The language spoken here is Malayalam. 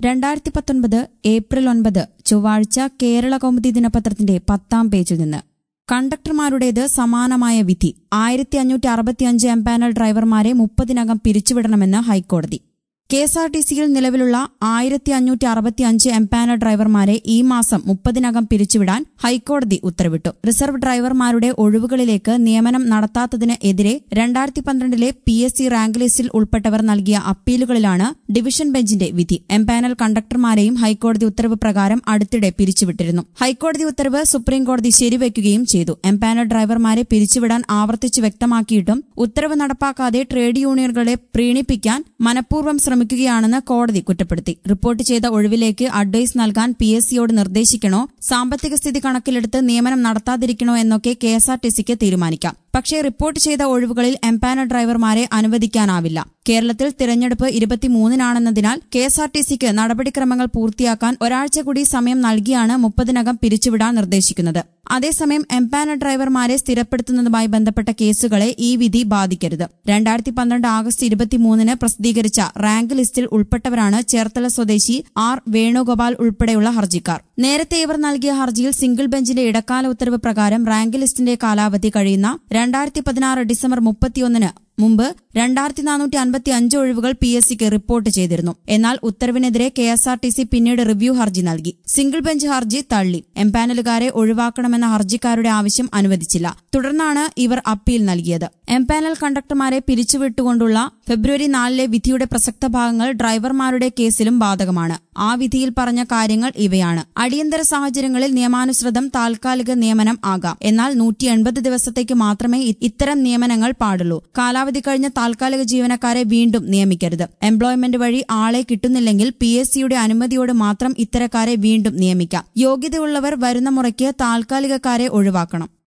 രണ്ടായിരത്തി പത്തൊൻപത് ഏപ്രിൽ ഒൻപത് ചൊവ്വാഴ്ച കേരള കൗമുദി ദിനപത്രത്തിന്റെ പത്താം പേജിൽ നിന്ന് കണ്ടക്ടർമാരുടേത് സമാനമായ വിധി ആയിരത്തി അഞ്ഞൂറ്റി അറുപത്തിയഞ്ച് എംപാനൽ ഡ്രൈവർമാരെ മുപ്പതിനകം പിരിച്ചുവിടണമെന്ന് ഹൈക്കോടതി കെ എസ് ആർ ടി സിയിൽ നിലവിലുള്ള ആയിരത്തി അഞ്ഞൂറ്റി അറുപത്തിയഞ്ച് എംപാനൽ ഡ്രൈവർമാരെ ഈ മാസം മുപ്പതിനകം പിരിച്ചുവിടാൻ ഹൈക്കോടതി ഉത്തരവിട്ടു റിസർവ് ഡ്രൈവർമാരുടെ ഒഴിവുകളിലേക്ക് നിയമനം നടത്താത്തതിന് എതിരെ രണ്ടായിരത്തി പന്ത്രണ്ടിലെ പി എസ് സി റാങ്ക് ലിസ്റ്റിൽ ഉൾപ്പെട്ടവർ നൽകിയ അപ്പീലുകളിലാണ് ഡിവിഷൻ ബെഞ്ചിന്റെ വിധി എംപാനൽ കണ്ടക്ടർമാരെയും ഹൈക്കോടതി ഉത്തരവ് പ്രകാരം അടുത്തിടെ പിരിച്ചുവിട്ടിരുന്നു ഹൈക്കോടതി ഉത്തരവ് സുപ്രീംകോടതി ശരിവയ്ക്കുകയും ചെയ്തു എംപാനൽ ഡ്രൈവർമാരെ പിരിച്ചുവിടാൻ ആവർത്തിച്ച് വ്യക്തമാക്കിയിട്ടും ഉത്തരവ് നടപ്പാക്കാതെ ട്രേഡ് യൂണിയനുകളെ പ്രീണിപ്പിക്കാൻ മനഃപൂർവ്വം ശ്രമിക്കുകയാണെന്ന് കോടതി കുറ്റപ്പെടുത്തി റിപ്പോർട്ട് ചെയ്ത ഒഴിവിലേക്ക് അഡ്വൈസ് നൽകാൻ പി എസ് സിയോട് നിർദ്ദേശിക്കണോ സാമ്പത്തിക സ്ഥിതി കണക്കിലെടുത്ത് നിയമനം നടത്താതിരിക്കണോ എന്നൊക്കെ കെ എസ് ആർ ടി സിക്ക് തീരുമാനിക്കാം പക്ഷേ റിപ്പോർട്ട് ചെയ്ത ഒഴിവുകളിൽ എംപാനൽ ഡ്രൈവർമാരെ അനുവദിക്കാനാവില്ല കേരളത്തിൽ തിരഞ്ഞെടുപ്പ് ഇരുപത്തിമൂന്നിനാണെന്നതിനാൽ കെ എസ് ആർ ടി സിക്ക് നടപടിക്രമങ്ങൾ പൂർത്തിയാക്കാൻ ഒരാഴ്ച കൂടി സമയം നൽകിയാണ് മുപ്പതിനകം പിരിച്ചുവിടാൻ നിർദ്ദേശിക്കുന്നത് അതേസമയം എംപാനൽ ഡ്രൈവർമാരെ സ്ഥിരപ്പെടുത്തുന്നതുമായി ബന്ധപ്പെട്ട കേസുകളെ ഈ വിധി ബാധിക്കരുത് രണ്ടായിരത്തി പന്ത്രണ്ട് ആഗസ്റ്റ് ഇരുപത്തിമൂന്നിന് പ്രസിദ്ധീകരിച്ച റാങ്ക് ലിസ്റ്റിൽ ഉൾപ്പെട്ടവരാണ് ചേർത്തല സ്വദേശി ആർ വേണുഗോപാൽ ഉൾപ്പെടെയുള്ള ഹർജിക്കാർ നേരത്തെ ഇവർ നൽകിയ ഹർജിയിൽ സിംഗിൾ ബെഞ്ചിന്റെ ഇടക്കാല ഉത്തരവ് പ്രകാരം റാങ്ക് ലിസ്റ്റിന്റെ കാലാവധി കഴിയുന്ന രണ്ടായിരത്തി പതിനാറ് ഡിസംബർ മുപ്പത്തിയൊന്നിന് മുമ്പ് രണ്ടായിരത്തി നാനൂറ്റി അൻപത്തി അഞ്ച് ഒഴിവുകൾ പി എസ് സിക്ക് റിപ്പോർട്ട് ചെയ്തിരുന്നു എന്നാൽ ഉത്തരവിനെതിരെ K S R T C പിന്നീട് റിവ്യൂ ഹർജി നൽകി സിംഗിൾ ബെഞ്ച് ഹർജി തള്ളി എംപാനലുകാരെ ഒഴിവാക്കണമെന്ന ഹർജിക്കാരുടെ ആവശ്യം അനുവദിച്ചില്ല തുടർന്നാണ് ഇവർ അപ്പീൽ നൽകിയത് എംപാനൽ കണ്ടക്ടർമാരെ പിരിച്ചുവിട്ടുകൊണ്ടുള്ള ഫെബ്രുവരി നാലിലെ വിധിയുടെ പ്രസക്ത ഭാഗങ്ങൾ ഡ്രൈവർമാരുടെ കേസിലും ബാധകമാണ് ആ വിധിയിൽ പറഞ്ഞ കാര്യങ്ങൾ ഇവയാണ് അടിയന്തര സാഹചര്യങ്ങളിൽ നിയമാനുസൃതം താൽക്കാലിക നിയമനം ആകാം എന്നാൽ നൂറ്റി എൺപത് ദിവസത്തേക്ക് മാത്രമേ ഇ- ഇത്തരം നിയമനങ്ങൾ പാടുള്ളൂ കാലാവധി കഴിഞ്ഞ താൽക്കാലിക ജീവനക്കാരെ വീണ്ടും നിയമിക്കരുത് എംപ്ലോയ്മെന്റ് വഴി ആളെ കിട്ടുന്നില്ലെങ്കിൽ പി എസ് സിയുടെ അനുമതിയോട് മാത്രം ഇത്തരക്കാരെ വീണ്ടും നിയമിക്കാം യോഗ്യതയുള്ളവർ വരുന്ന മുറയ്ക്ക് താൽക്കാലികക്കാരെ ഒഴിവാക്കണം